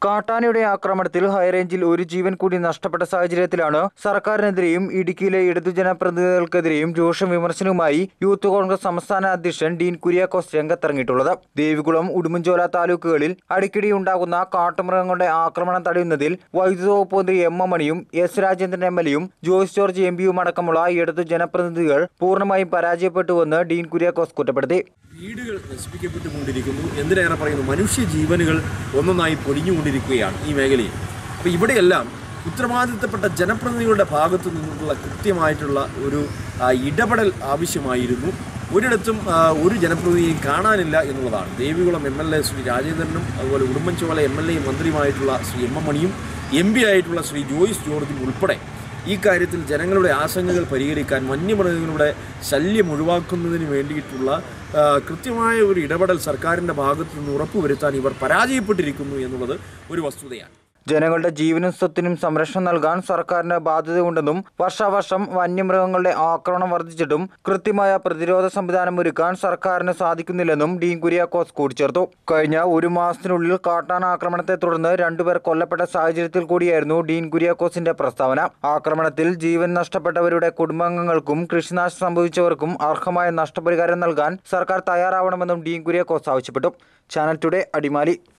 കാട്ടാനയുടെ ആക്രമണത്തിൽ ഹൈറേഞ്ചിൽ ഒരു ജീവൻ കൂടി നഷ്ടപ്പെട്ട സാഹചര്യത്തിലാണ് സർക്കാരിനെതിരെയും ഇടുക്കിയിലെ ഇടതു ജനപ്രതിനിധികൾക്കെതിരെയും രൂക്ഷ വിമർശനവുമായി യൂത്ത് കോൺഗ്രസ് സംസ്ഥാന അധ്യക്ഷൻ ഡീൻ കുര്യാക്കോസ് രംഗത്തിറങ്ങിയിട്ടുള്ളത് ദേവികുളം ഉടുമ്പൻചോല താലൂക്കുകളിൽ അടിക്കടി ഉണ്ടാകുന്ന കാട്ടുമൃഗങ്ങളുടെ ആക്രമണം തടയുന്നതിൽ വൈദ്യുത വകുപ്പ് മന്ത്രി എം എം മണിയും എസ് രാജേന്ദ്രൻ എം എൽ എയും ജോയ്സ് ജോർജ് എം പിയും അടക്കമുള്ള ഇടതു ജനപ്രതിനിധികൾ പൂർണ്ണമായും പരാജയപ്പെട്ടുവെന്ന് ഡീൻ കുര്യാക്കോസ് കുറ്റപ്പെടുത്തി വീടുകൾ നശിപ്പിക്കപ്പെട്ടുകൊണ്ടിരിക്കുന്നു എന്തിനേറെ പറയുന്നു മനുഷ്യ ജീവനുകൾ ഒന്നൊന്നായി പൊലിഞ്ഞുകൊണ്ടിരിക്കുകയാണ് ഈ മേഖലയിൽ അപ്പോൾ ഇവിടെയെല്ലാം ഉത്തരവാദിത്തപ്പെട്ട ജനപ്രതിനിധികളുടെ ഭാഗത്തു നിന്നുള്ള കൃത്യമായിട്ടുള്ള ഒരു ആ, ഇടപെടൽ ആവശ്യമായിരുന്നു ഒരിടത്തും ആ, ഒരു ജനപ്രതിനിധിയും കാണാനില്ല എന്നുള്ളതാണ് Devikulam M L A Shri രാജേന്ദ്രനും അതുപോലെ ഉടുമ്പൻചോല എം എൽ എയും മന്ത്രിയുമായിട്ടുള്ള ശ്രീ എം എം മണിയും എം പി ആയിട്ടുള്ള ശ്രീ ജോയിസ് ജോർജും ഉൾപ്പെടെ ഈ കാര്യത്തിൽ ജനങ്ങളുടെ ആശങ്കകൾ പരിഹരിക്കാൻ വന്യമൃഗങ്ങളുടെ ശല്യം ഒഴിവാക്കുന്നതിന് വേണ്ടിയിട്ടുള്ള ആ, കൃത്യമായ ഒരു ഇടപെടൽ സർക്കാരിൻ്റെ ഭാഗത്തു നിന്ന് ഉറപ്പുവരുത്താൻ ഇവർ പരാജയപ്പെട്ടിരിക്കുന്നു എന്നുള്ളത് ഒരു വസ്തുതയാണ് ജനങ്ങളുടെ ജീവനും സ്വത്തിനും സംരക്ഷണം നൽകാൻ സർക്കാരിന് ബാധ്യതയുണ്ടെന്നും വർഷാവർഷം വന്യമൃഗങ്ങളുടെ ആക്രമണം വർദ്ധിച്ചിട്ടും കൃത്യമായ പ്രതിരോധ സംവിധാനം ഒരുക്കാൻ സർക്കാരിന് സാധിക്കുന്നില്ലെന്നും ഡീൻ കുര്യാക്കോസ് കൂട്ടിച്ചേർത്തു കഴിഞ്ഞ ഒരു മാസത്തിനുള്ളിൽ കാട്ടാന ആക്രമണത്തെ തുടർന്ന് രണ്ടുപേർ കൊല്ലപ്പെട്ട സാഹചര്യത്തിൽ കൂടിയായിരുന്നു ഡീൻ കുര്യാക്കോസിന്റെ പ്രസ്താവന ആക്രമണത്തിൽ ജീവൻ നഷ്ടപ്പെട്ടവരുടെ കുടുംബാംഗങ്ങൾക്കും കൃഷിനാശം സംഭവിച്ചവർക്കും അർഹമായ നഷ്ടപരിഹാരം നൽകാൻ സർക്കാർ തയ്യാറാവണമെന്നും ഡീൻ കുര്യാക്കോസ് ആവശ്യപ്പെട്ടു ചാനൽ ടുഡേ അടിമാലി